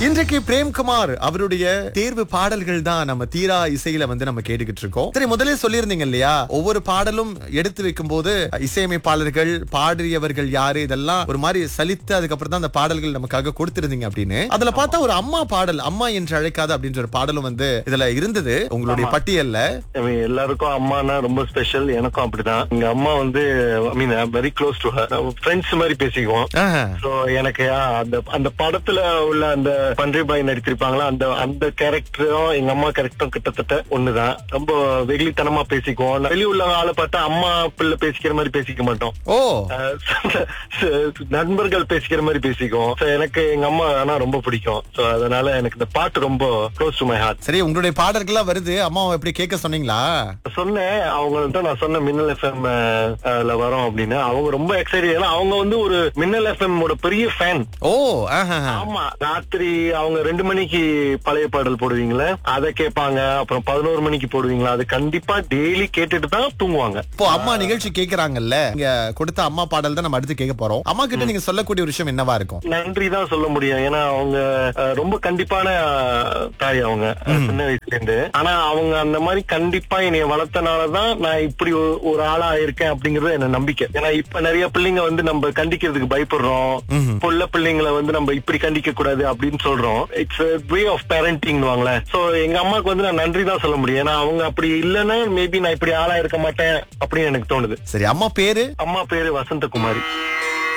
இன்றைக்கு பிரேம்குமார் அவருடைய தேர்வு பாடல்கள் தான் நம்ம தீரா இசையில வந்து நம்ம கேட்டுக்கிட்டு இருக்கோம் சரி முதல்ல சொல்லியிருந்தீங்க இல்லையா ஒவ்வொரு பாடலும் எடுத்து வைக்கும் போது இசையமைப்பாளர்கள் பாடியவர்கள் யாரு இதெல்லாம் ஒரு மாதிரி சலித்து அதுக்கப்புறம் தான் அந்த பாடல்கள் நமக்காக கொடுத்திருந்தீங்க அப்படின்னு அதுல பார்த்தா ஒரு அம்மா பாடல் அம்மா என்று அழைக்காத அப்படின்ற ஒரு பாடலும் வந்து இதுல இருந்தது உங்களுடைய பட்டியல்ல I mean, எல்லாருக்கும் அம்மானா ரொம்ப ஸ்பெஷல் எனக்கும் அப்படிதான் எங்க அம்மா வந்து I mean very close to friends மாதிரி பேசிக்குவோம் ஆஹா. சோ எனக்கு ஆ, அந்த அந்த படத்துல உள்ள அந்த பன்றி பாய் நடிச்சிருப்பாங்களா அந்த அந்த கேரக்டரும் எங்க அம்மா கேரக்டரும் கிட்டத்தட்ட ஒண்ணுதான் ரொம்ப வெகுளித்தனமா பேசிக்குவோம் வெளிய உள்ள ஆளை பார்த்தா அம்மா பிள்ளை பேசிக்கிற மாதிரி பேசிக்க மாட்டோம் ஓ அஹ் நண்பர்கள் பேசிக்கிற மாதிரி பேசிக்குவோம் So, எனக்கு எங்க அம்மா ஆனா ரொம்ப பிடிக்கும் சோ அதனால எனக்கு இந்த பாட்டு ரொம்ப க்ளோஸ் டு மை ஹார்ட் சரி உங்களுடைய பாடல்கள்லாம் வருது அம்மாவை எப்படி கேட்க சொன்னீங்களா சொன்னேன் அவங்கள்ட்ட நான் சொன்ன மின்னல் எஃப்எம் வரோம் அப்படின்னு அவங்க ரொம்ப எக்ஸைட்டட் ஏன்னா அவங்க வந்து ஒரு மின்னல் எஃப்எம் ஓட பெரிய ஃபேன் ஓ ஆஹா ஆமா ராத்திரி அவங்க ரெண்டு மணிக்கு பழைய பாடல் போடுவீங்களே அதை கேட்பாங்க அப்புறம் பதினோரு மணிக்கு போடுவீங்களா அது கண்டிப்பா டெய்லி கேட்டுட்டு தான் தூங்குவாங்க இப்போ அம்மா நிகழ்ச்சி கேக்குறாங்கல்ல நீங்க கொடுத்த அம்மா பாடல் தான் நம்ம அடுத்து கேட்க போறோம் அம்மா கிட்ட நீங்க சொல்லக்கூடிய ஒரு விஷயம் என்னவா இருக்கும் நன்றி தான் சொல்ல முடியும் ஏன்னா அவங்க அஹ், ரொம்ப கண்டிப்பான அஹ், தாய் அவங்க அஹ், சின்ன வயசுல இருந்து ஆனா அவங்க அந்த மாதிரி கண்டிப்பா என்னைய வளர்த்தனாலதான் நான் இப்படி ஒரு- ஒரு ஆளா இருக்கேன் அப்படிங்கறது என்ன நம்பிக்கை ஏன்னா இப்ப நிறைய பிள்ளைங்க வந்து நம்ம கண்டிக்கிறதுக்கு பயப்படுறோம் இப்ப உள்ள பிள்ளைங்களை வந்து நம்ம இப்படி கண்டிக்க கூடாது அப்படின்னு சொல்றோம் இட்ஸ் வே ஆஃப் பேரண்டிங் வாங்களேன் சோ எங்க அம்மாக்கு வந்து நான் நன்றி தான் சொல்ல முடியும் ஏன்னா அவங்க அப்படி இல்லைன்னா மேபி நான் இப்படி ஆளா இருக்க மாட்டேன் அப்படின்னு எனக்கு தோணுது சரி அம்மா பேரு அம்மா பேரு வசந்தகுமாரி